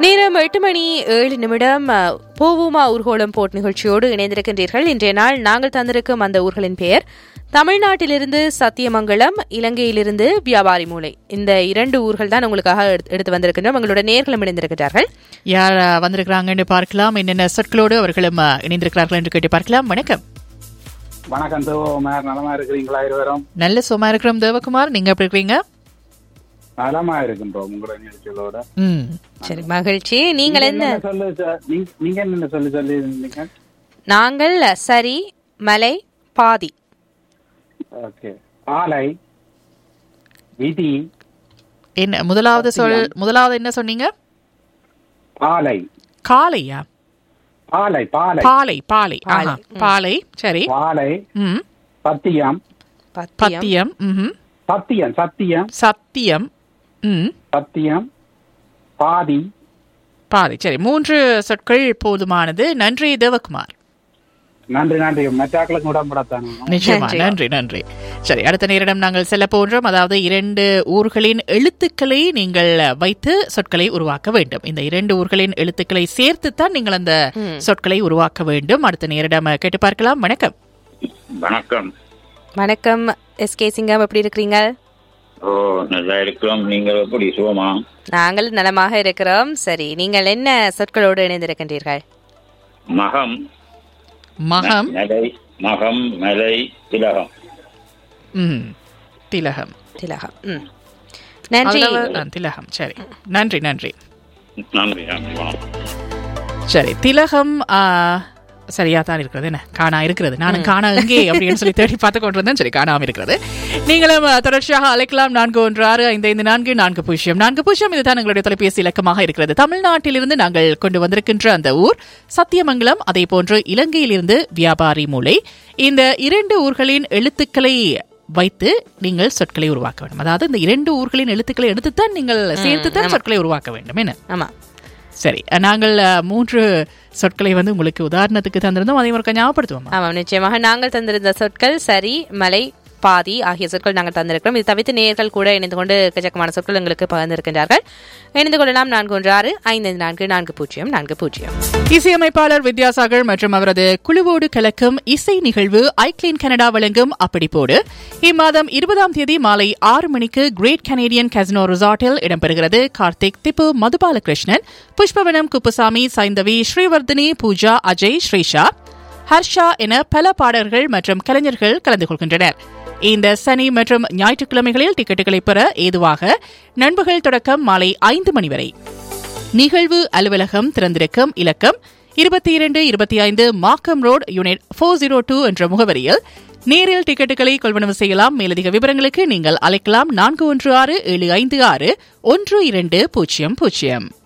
நேரம் எட்டு மணி ஏழு நிமிடம் அஹ், போவோமா ஊர்கோளம் போட் நிகழ்ச்சியோடு இணைந்திருக்கின்றீர்கள் இன்றைய நாள் நாங்கள் தந்திருக்கும் அந்த ஊர்களின் பெயர் தமிழ்நாட்டிலிருந்து சத்தியமங்கலம் இலங்கையிலிருந்து வியாபாரி மூலை இந்த இரண்டு ஊர்கள் தான் உங்களுக்காக எடுத்து- எடுத்து வந்திருக்கின்றோம் உங்களோட நேர்களும் இணைந்திருக்கிறார்கள் யார் அஹ், வந்திருக்கிறாங்கன்னு பார்க்கலாம் என்னென்ன சொற்களோடு அவர்களும் அஹ், இணைந்திருக்கிறார்கள் என்று கேட்டு பார்க்கலாம் வணக்கம் வணக்கம் தேவகுமார் நலமா இருக்கிறீங்களா இருவரும் நல்ல சும்மா இருக்கிறோம் தேவகுமார் நீங்க எப்படி இருக்கிறீங்க நலமா இருக்கின்றோம் உங்களோட நிகழ்ச்சிகளோட ம் சரி மகிழ்ச்சி நீங்கள் என்ன என்னென்ன சொல்லு சார்? நீங்க- நீங்க என்ன சொல்லி சொல்லி இருந்தீங்க நாங்கள் சரி மலை பாதி ஓகே ஆலை விதி என்ன முதலாவது சொல் முதலாவது என்ன சொன்னீங்க பாலை காலையா பாலை பாலை பாலை பாலை ஆஹா பாலை சரி பாலை ம் சத்தியம் பத்தியம் பத்தியம் ம் சத்தியம் சத்தியம் சத்தியம் ம் சத்தியம் பாதி பாதி சரி மூன்று சொற்கள் போதுமானது நன்றி தேவகுமார் நன்றி நன்றி மெட்டாக்களுக்கு உடம்படத்தானே நிச்சயமா நன்றி நன்றி சரி அடுத்த நேரிடம் நாங்கள் செல்ல போன்றோம் அதாவது இரண்டு ஊர்களின் எழுத்துக்களை நீங்கள் வைத்து சொற்களை உருவாக்க வேண்டும் இந்த இரண்டு ஊர்களின் எழுத்துக்களை சேர்த்துத்தான் நீங்கள் அந்த சொற்களை உருவாக்க வேண்டும் அடுத்த நேரிடம் கேட்டு பார்க்கலாம் வணக்கம் வணக்கம் வணக்கம் எஸ் கே சிங்கம் எப்படி இருக்கிறீங்க ஓ நல்லா இருக்கிறோம் நீங்கள் எப்படி சுகமா நாங்கள் நலமாக இருக்கிறோம் சரி நீங்கள் என்ன சொற்களோடு இணைந்திருக்கின்றீர்கள் மகம் மகம் மலை மகம் மலை திலகம் ம் திலகம் திலகம் ம் நன்றி அவ்வளவு- ஆ, திலகம் சரி நன்றி நன்றி நன்றி நன்றி வணக்கம் சரி திலகம் ஆ, சரியா தான் இருக்கிறது என்ன காணா இருக்கிறது நானும் காணா எங்கே அப்படின்னு சொல்லி தேடி பார்த்து கொண்டு வந்தேன் சரி காணாம இருக்கிறது நீங்களும் ஆ, தொடர்ச்சியாக அழைக்கலாம் நான்கு ஒன்று ஆறு ஐந்து ஐந்து நான்கு நான்கு பூஜ்ஜியம் நான்கு பூஜ்ஜியம் இதுதான் எங்களுடைய தொலைபேசி இலக்கமாக இருக்கிறது தமிழ்நாட்டிலிருந்து நாங்கள் கொண்டு வந்திருக்கின்ற அந்த ஊர் சத்தியமங்கலம் அதே போன்று இலங்கையிலிருந்து வியாபாரி மூலை இந்த இரண்டு ஊர்களின் எழுத்துக்களை வைத்து நீங்கள் சொற்களை உருவாக்க வேண்டும் அதாவது இந்த இரண்டு ஊர்களின் எழுத்துக்களை எடுத்துத்தான் நீங்கள் சேர்த்துத்தான் சொற்களை உருவாக்க வேண்டும் என்ன ஆமா சரி நாங்கள் அஹ், மூன்று சொற்களை வந்து உங்களுக்கு உதாரணத்துக்கு தந்திருந்தோம் அதை ஒரு ஞாபகப்படுத்துவோம் ஆமாம் நிச்சயமாக நாங்கள் தந்திருந்த சொற்கள் சரி மலை பாதி ஆகிய சொற்கள் நாங்கள் தந்திருக்கிறோம் இது தவிர்த்து நேயர்கள் கூட இணைந்து கொண்டு எக்கச்சக்கமான சொற்கள் எங்களுக்கு பகிர்ந்திருக்கின்றார்கள் இணைந்து கொள்ளலாம் நான்கு ஒன்று ஆறு ஐந்து ஐந்து நான்கு நான்கு பூஜ்ஜியம் நான்கு பூஜ்ஜியம் இசையமைப்பாளர் வித்யாசாகர் மற்றும் அவரது குழுவோடு கலக்கும் இசை நிகழ்வு ஐக்ளீன் கனடா வழங்கும் அப்படிப்போடு இம்மாதம் இருபதாம் தேதி மாலை ஆறு மணிக்கு கிரேட் கனேடியன் கசினோ ரிசார்ட்டில் இடம்பெறுகிறது கார்த்திக் திப்பு மதுபாலகிருஷ்ணன் புஷ்பவனம் குப்புசாமி சைந்தவி ஸ்ரீவர்தினி பூஜா அஜய் ஸ்ரீஷா ஹர்ஷா என பல பாடகர்கள் மற்றும் கலைஞர்கள் கலந்து கொள்கின்றனர் இந்த சனி மற்றும் ஞாயிற்றுக்கிழமைகளில் டிக்கெட்டுகளை பெற ஏதுவாக நண்பகல் தொடக்கம் மாலை ஐந்து மணி வரை நிகழ்வு அலுவலகம் திறந்திருக்கும் இலக்கம் இருபத்தி இரண்டு இருபத்தி ஐந்து Makkam road unit four zero two என்ற முகவரியில் நேரில் டிக்கெட்டுகளை கொள்வனவு செய்யலாம் மேலதிக விவரங்களுக்கு நீங்கள் அழைக்கலாம் நான்கு ஒன்று ஆறு ஏழு ஐந்து ஆறு ஒன்று இரண்டு பூஜ்ஜியம் பூஜ்ஜியம்